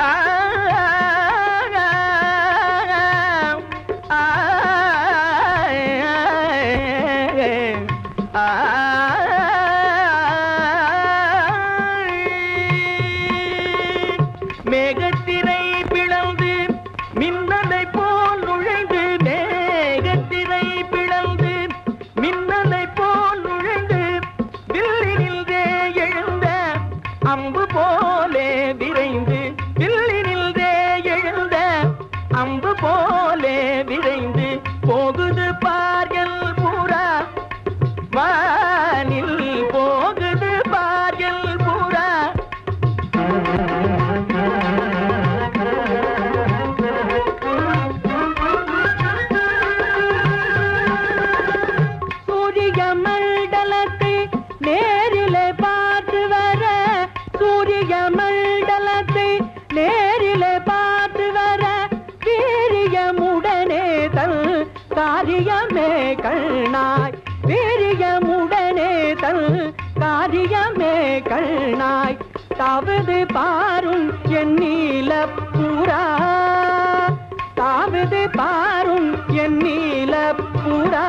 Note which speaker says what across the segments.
Speaker 1: ஆ, ஆ, ஆ, மேகத்திரை பிளந்து மின்னலை போல் நுழைந்து மேகத்திரை பிளந்து மின்னலை போல் நுழைந்து வில்லினில்தே எழுந்த அம்பு போலே விரைந்து வில்லினில்தே எழுந்த அம்பு போலே விரைந்து போகுது பார்கள் புறா வானில் போகுது பார்கள் புறா சூரிய மண்டலத்தை நேரிலே பார்த்து வர சூரிய மண்டலத்தை நேரிலே பார்த்து வர வீரியமுடனே தன் காரியமே கண்ணாய் வீரியமுடனே தன் காரியமே கண்ணாய் தாவது பாரும் என் நீல புறா தாவது பாரும் என் நீல புறா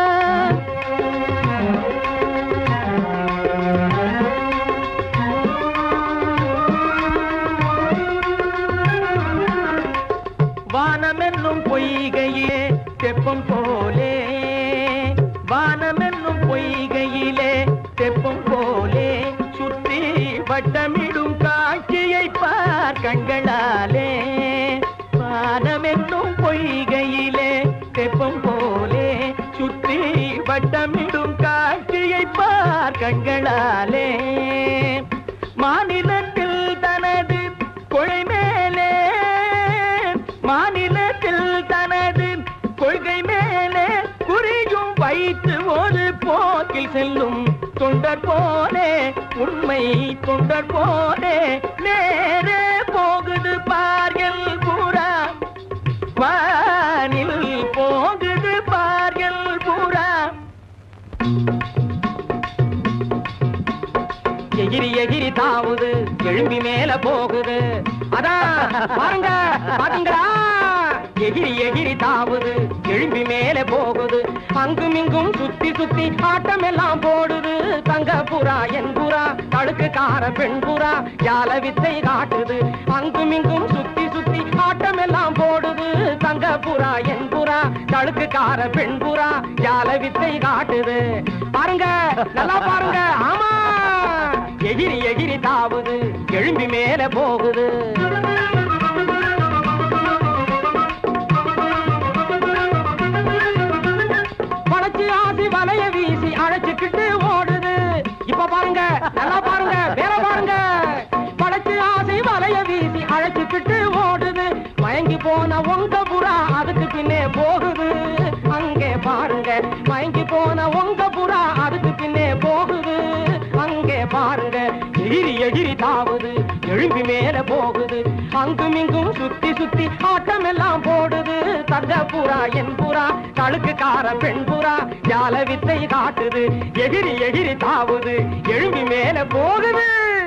Speaker 1: வானமென்னும் பொய்கையிலே தெப்பம் போலே வானமென்னும் பொய்கையிலே தெப்பம் போலே சுற்றி வட்டமிடும் காட்சியை பார் கண்களாலே வானமென்னும் பொய்கையிலே தெப்பம் போலே சுற்றி வட்டமிடும் காட்சியை பார் கண்களாலே மாநிலத்தில் தனது கொழை மேலே மாநிலத்தில் தனது கொள்கை மேலே குறியும் வைத்து ஒரு போக்கில் செல்லும் தொண்டர் போலே உண்மை தொண்டர் போலே நேரே போகுது பார்கள் புறா வானில் போகுது பார்கள் புறா எகிரி எகிரி தாவுது எழும்பி மேல போகுது அதான் பாருங்க பாத்தீங்களா எகிரி எகிரி தாவுது எழும்பி மேல போகுது அங்கும் இங்கும் சுத்தி சுத்தி ஆட்டம் எல்லாம் போடுது தங்க புறா என் புறா தழுக்கு கார பெண் புறா யால வித்தை காட்டுது அங்கும் இங்கும் சுத்தி சுத்தி ஆட்டம் எல்லாம் போடுது தங்க புறா என் புறா தழுக்கு கார பெண் புறா யால வித்தை காட்டுது பாருங்க நல்லா பாருங்க ஆமா எகிரி எகிரி தாவுது எழும்பி மேல போகுது வளைச்சு ஆசி வலைய வீசி அழைச்சுக்கிட்டு ஓடுது இப்ப பாருங்க நல்லா பாருங்க வேற பாருங்க வளைச்சு ஆசி வலைய வீசி அழைச்சுக்கிட்டு ஓடுது மயங்கி போன உங்க புறா அதுக்கு பின்னே போகுது அங்கே பாருங்க மயங்கி போன உங்க புறா அதுக்கு பின்னே போகுது அங்கே பாருங்க எகிரி எகிரி தாவுது எழும்பி மேல போகுது அங்கும் இங்கும் சுத்தி சுத்தி ஆட்டம் எல்லாம் போடுது தங்க புறா என் புறா தழுக்கு கார பெண் புறா ஜால வித்தை காட்டுது எகிரி எகிரி தாவுது எழும்பி மேல போகுது